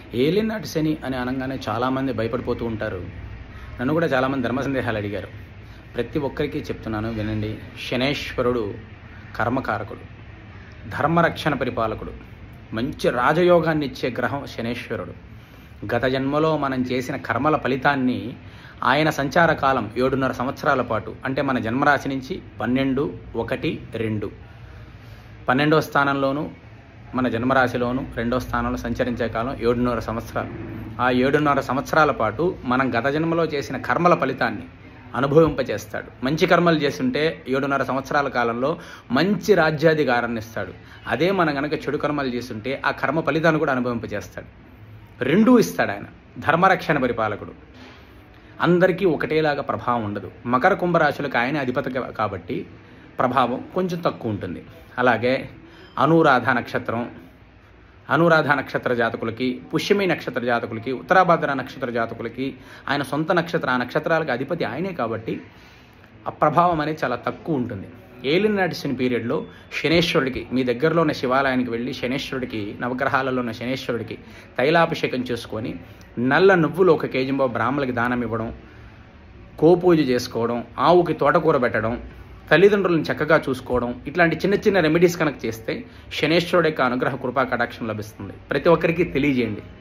ఏలినాటి శని అని అనగానే చాలామంది భయపడిపోతూ ఉంటారు నన్ను కూడా చాలామంది ధర్మ సందేహాలు అడిగారు ప్రతి ఒక్కరికి చెప్తున్నాను వినండి శనేశ్వరుడు కర్మకారకుడు ధర్మరక్షణ పరిపాలకుడు మంచి రాజయోగాన్ని ఇచ్చే గ్రహం శనేశ్వరుడు గత జన్మలో మనం చేసిన కర్మల ఫలితాన్ని ఆయన సంచార కాలం ఏడున్నర సంవత్సరాల పాటు అంటే మన జన్మరాశి నుంచి పన్నెండు ఒకటి రెండు పన్నెండవ స్థానంలోను మన జన్మరాశిలోను రెండో స్థానంలో సంచరించే కాలం ఏడున్నర సంవత్సరాలు ఆ ఏడున్నర సంవత్సరాల పాటు మనం గత జన్మలో చేసిన కర్మల ఫలితాన్ని అనుభవింపచేస్తాడు మంచి కర్మలు చేస్తుంటే ఏడున్నర సంవత్సరాల కాలంలో మంచి రాజ్యాధికారాన్ని ఇస్తాడు అదే మనం గనక చెడు కర్మలు చేస్తుంటే ఆ కర్మ ఫలితాన్ని కూడా అనుభవింపచేస్తాడు రెండూ ఇస్తాడు ఆయన ధర్మరక్షణ పరిపాలకుడు అందరికీ ఒకటేలాగా ప్రభావం ఉండదు మకర కుంభరాశులకు ఆయన అధిపతి కా- కాబట్టి ప్రభావం కొంచెం తక్కువ ఉంటుంది అలాగే అనురాధ నక్షత్రం అనురాధ నక్షత్ర జాతకులకి పుష్యమి నక్షత్ర జాతకులకి ఉత్తరాభాద్ర నక్షత్ర జాతకులకి ఆయన సొంత నక్షత్ర ఆ నక్షత్రాలకు అధిపతి ఆయనే కాబట్టి ఆ ప్రభావం అనేది చాలా తక్కువ ఉంటుంది ఏలినాటి శని పీరియడ్లో శనేశ్వరుడికి మీ దగ్గరలో ఉన్న శివాలయానికి వెళ్ళి శనేశ్వరుడికి నవగ్రహాలలో ఉన్న శనేశ్వరుడికి తైలాభిషేకం చేసుకొని నల్ల నువ్వులు ఒక కేజీంబో బ్రాహ్మలకి దానం ఇవ్వడం గోపూజ చేసుకోవడం ఆవుకి తోటకూర పెట్టడం తల్లిదండ్రులను చక్కగా చూసుకోవడం ఇట్లాంటి చిన్న చిన్న రెమెడీస్ కనుక చేస్తే శనేశ్వరుడి యొక్క అనుగ్రహ కృపా కటాక్షం లభిస్తుంది ప్రతి ఒక్కరికి తెలియజేయండి